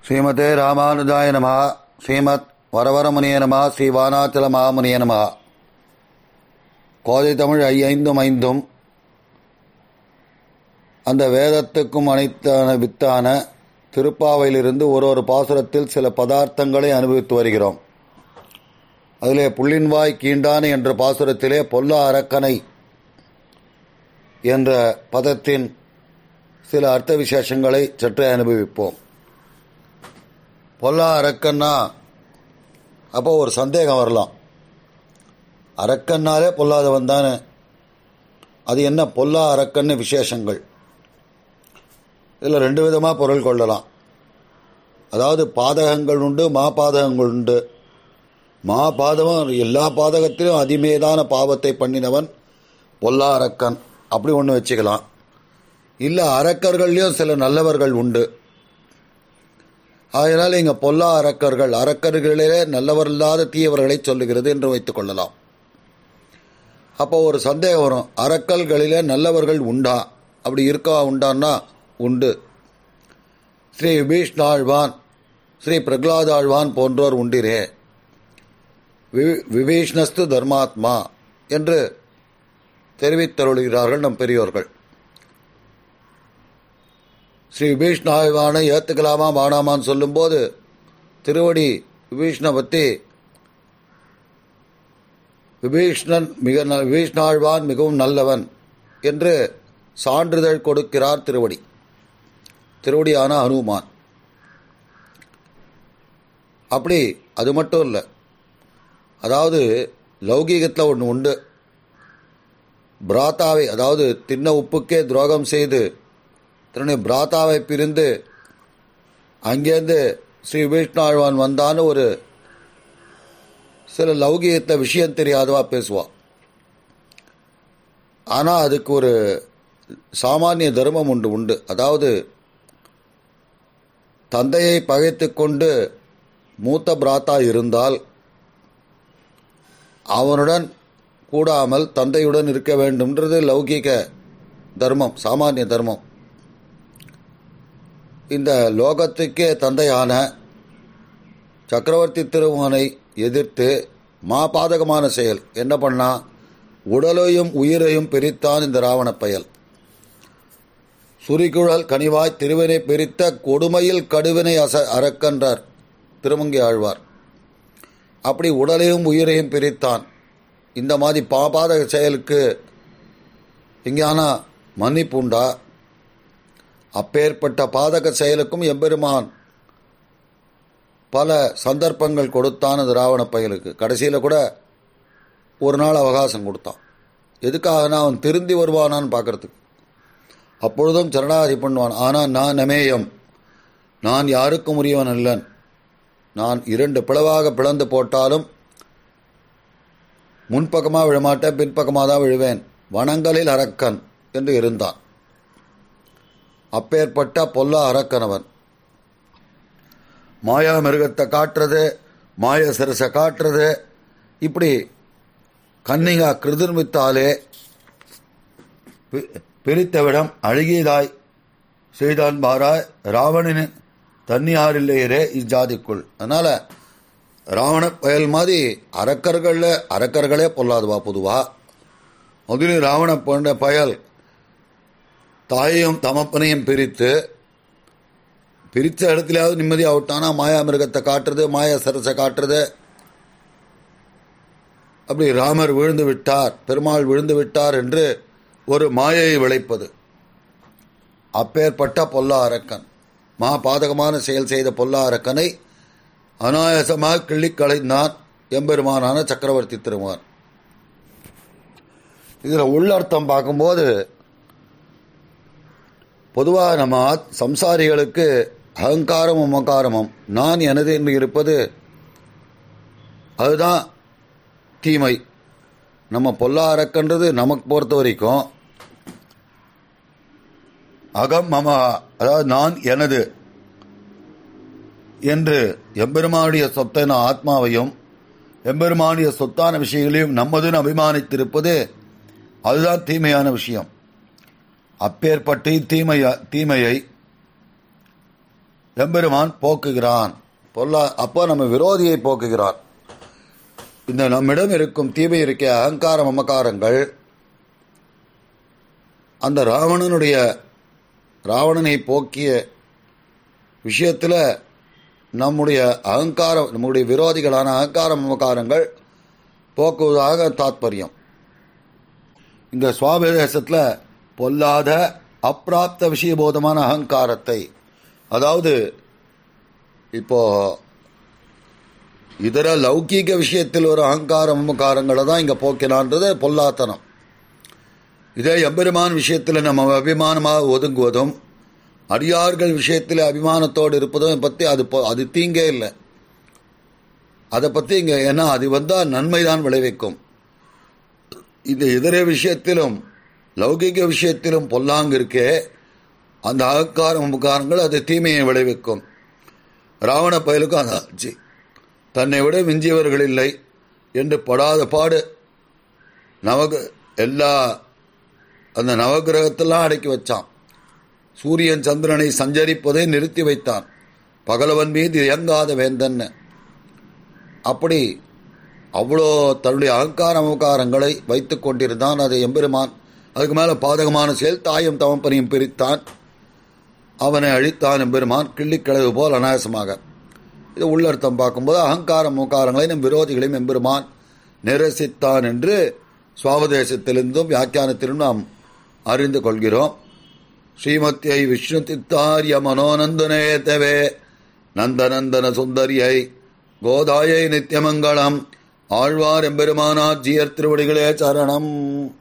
ஸ்ரீமதே ராமானுஜாய நம ஸ்ரீமத் வரவரமுனிய நம ஸ்ரீ வானாச்சல மாமுனிய நம கோதை தமிழ் ஐந்தும் ஐந்தும் அந்த வேதத்துக்கும் அனைத்தான வித்தான திருப்பாவையிலிருந்து ஒரு ஒரு பாசுரத்தில் சில பதார்த்தங்களை அனுபவித்து வருகிறோம் அதிலே புள்ளின்வாய் கீண்டான என்ற பாசுரத்திலே பொல்லா அரக்கனை என்ற பதத்தின் சில அர்த்த விசேஷங்களை சற்றே அனுபவிப்போம் பொல்லா அரக்கன்னா அப்போ ஒரு சந்தேகம் வரலாம் அரக்கன்னாலே பொல்லாதவன் தானே அது என்ன பொல்லா அரக்கன்னு விசேஷங்கள் இதில் ரெண்டு விதமாக பொருள் கொள்ளலாம் அதாவது பாதகங்கள் உண்டு மா பாதகங்கள் உண்டு மா பாதகம் எல்லா பாதகத்திலும் அதிமேதான பாவத்தை பண்ணினவன் பொல்லா அரக்கன் அப்படி ஒன்று வச்சுக்கலாம் இல்லை அரக்கர்கள்லையும் சில நல்லவர்கள் உண்டு அதனால் இங்கே பொல்லா அரக்கர்கள் அரக்கர்களிலே நல்லவர் இல்லாத தீயவர்களை சொல்லுகிறது என்று வைத்துக் கொள்ளலாம் அப்போ ஒரு சந்தேகம் வரும் அரக்கல்களிலே நல்லவர்கள் உண்டா அப்படி இருக்கா உண்டான்னா உண்டு ஸ்ரீ விபீஷ்ணாழ்வான் ஸ்ரீ பிரகலாதாழ்வான் போன்றோர் உண்டிரே விபீஷ்ணஸ்து தர்மாத்மா என்று தெரிவித்தருளுகிறார்கள் நம் பெரியோர்கள் ஸ்ரீ விபீஷ்ணாழ்வானை ஏற்றுக்கலாமா வானாமான்னு சொல்லும்போது திருவடி விபீஷ்ண பற்றி விபீஷ்ணன் மிக விபீஷ்ணாழ்வான் மிகவும் நல்லவன் என்று சான்றிதழ் கொடுக்கிறார் திருவடி திருவடியான ஹனுமான் அப்படி அது மட்டும் இல்லை அதாவது லௌகீகத்தில் ஒன்று உண்டு பிராத்தாவை அதாவது தின்ன உப்புக்கே துரோகம் செய்து தன்னுடைய பிராத்தாவை பிரிந்து அங்கேருந்து ஸ்ரீ விஷ்ணாழ்வான் வந்தான்னு ஒரு சில லௌகீகத்தை விஷயம் தெரியாதவா பேசுவான் ஆனால் அதுக்கு ஒரு சாமானிய தர்மம் உண்டு உண்டு அதாவது தந்தையை பகைத்து கொண்டு மூத்த பிராத்தா இருந்தால் அவனுடன் கூடாமல் தந்தையுடன் இருக்க வேண்டும்ன்றது லௌகீக தர்மம் சாமானிய தர்மம் இந்த லோகத்துக்கே தந்தையான சக்கரவர்த்தி திருமகனை எதிர்த்து மாபாதகமான செயல் என்ன பண்ணா உடலையும் உயிரையும் பிரித்தான் இந்த ராவண பயல் சுரிகுழல் கனிவாய் திருவினை பிரித்த கொடுமையில் கடுவினை அச அறக்கன்றார் திருமங்கி ஆழ்வார் அப்படி உடலையும் உயிரையும் பிரித்தான் இந்த மாதிரி பாபாதக செயலுக்கு எங்கேயானா மன்னிப்புண்டா அப்பேற்பட்ட பாதக செயலுக்கும் எம்பெருமான் பல சந்தர்ப்பங்கள் கொடுத்தான் அந்த ராவண பயலுக்கு கடைசியில் கூட ஒரு நாள் அவகாசம் கொடுத்தான் எதுக்காகனா அவன் திருந்தி வருவானான்னு பார்க்கறதுக்கு அப்பொழுதும் சரணாகதி பண்ணுவான் ஆனால் நான் நமேயம் நான் யாருக்கும் உரியவன் அல்லன் நான் இரண்டு பிளவாக பிளந்து போட்டாலும் முன்பக்கமாக விழமாட்டேன் பின்பக்கமாக தான் விழுவேன் வனங்களில் அரக்கன் என்று இருந்தான் அப்பேற்பட்ட பொல்லா அரக்கனவன் மாயா மிருகத்தை காட்டுறது மாய சிரசை காட்டுறது இப்படி கன்னிகா கிருதிர்மித்தாலே பிரித்தவிடம் அழுகியதாய் செய்தான் பாராய் ராவணனின் தன்னியாரில்லையரே இஜாதிக்குள் அதனால் ராவண பயல் மாதிரி அரக்கர்களில் அரக்கர்களே பொல்லாதுவா பொதுவா முதலில் ராவண போன்ற பயல் தாயையும் தமப்பனையும் பிரித்து பிரித்த இடத்துலயாவது நிம்மதியாக விட்டானா மாயா மிருகத்தை காட்டுறது மாயா சரசை காட்டுறது அப்படி ராமர் விழுந்து விட்டார் பெருமாள் விழுந்து விட்டார் என்று ஒரு மாயையை விளைப்பது அப்பேற்பட்ட பொல்லா அரக்கன் மா பாதகமான செயல் செய்த பொல்லா அரக்கனை அனாயாசமாக கிள்ளி களைந்தான் எம்பெருமானான சக்கரவர்த்தி திருமான் இதில் உள்ளர்த்தம் பார்க்கும்போது பொதுவாக நம்ம சம்சாரிகளுக்கு அகங்காரமும் மகாரமும் நான் எனது என்று இருப்பது அதுதான் தீமை நம்ம பொல்லா அரக்கன்றது நமக்கு பொறுத்த வரைக்கும் அகம் மம அதாவது நான் எனது என்று எம்பெருமானுடைய சொத்தான ஆத்மாவையும் எம்பெருமானுடைய சொத்தான விஷயங்களையும் நம்மதுன்னு அபிமானித்திருப்பது அதுதான் தீமையான விஷயம் அப்பேற்பட்டு தீமைய தீமையை எம்பெருமான் போக்குகிறான் பொல்லா அப்போ நம்ம விரோதியை போக்குகிறான் இந்த நம்மிடம் இருக்கும் தீமை இருக்க அகங்கார மமகாரங்கள் அந்த ராவணனுடைய ராவணனை போக்கிய விஷயத்தில் நம்முடைய அகங்காரம் நம்முடைய விரோதிகளான அகங்கார மமகாரங்கள் போக்குவதாக தாத்பரியம் இந்த சுவாபதேசத்தில் பொல்லாத அப்பிராப்த விஷயபோதமான அகங்காரத்தை அதாவது இப்போ இதர லௌகீக விஷயத்தில் ஒரு அகங்கார மமகாரங்களை தான் இங்கே போக்கினான்றது பொல்லாத்தனம் இதே எம்பெருமான் விஷயத்தில் நம்ம அபிமானமாக ஒதுங்குவதும் அடியார்கள் விஷயத்தில் அபிமானத்தோடு இருப்பதும் பற்றி அது அது தீங்கே இல்லை அதை பற்றி இங்கே ஏன்னா அது வந்தால் நன்மை தான் விளைவிக்கும் இந்த இதர விஷயத்திலும் லௌகிக விஷயத்திலும் பொல்லாங்கு இருக்கே அந்த அகக்கார முகாரங்கள் அது தீமையை விளைவிக்கும் ராவண பயலுக்கும் அது ஆச்சு தன்னை விட மிஞ்சியவர்கள் இல்லை என்று படாத பாடு நவக எல்லா அந்த நவகிரகத்தெல்லாம் அடக்கி வச்சான் சூரியன் சந்திரனை சஞ்சரிப்பதை நிறுத்தி வைத்தான் பகலவன் மீது இயங்காத வேந்தன் அப்படி அவ்வளோ தன்னுடைய அகங்கார அமகாரங்களை வைத்துக் கொண்டிருந்தான் அதை எம்பெருமான் அதுக்கு மேலே பாதகமான செயல் தாயும் தவப்பனையும் பிரித்தான் அவனை அழித்தான் எம்பெருமான் கிள்ளிக்கிழவு போல் அநாயசமாக இது உள்ளர்த்தம் பார்க்கும்போது அகங்கார முகாரங்களை நம் விரோதிகளையும் எம்பெருமான் நிரசித்தான் என்று சுவாவதேசத்திலிருந்தும் வியாக்கியானத்திலும் நாம் அறிந்து கொள்கிறோம் ஸ்ரீமத்தியை விஷ்ணு தித்தாரிய மனோநந்தனேதவே நந்தநந்தன சுந்தரியை கோதாயை நித்தியமங்கலம் ஆழ்வார் எம்பெருமானார் ஜியர் திருவடிகளே சரணம்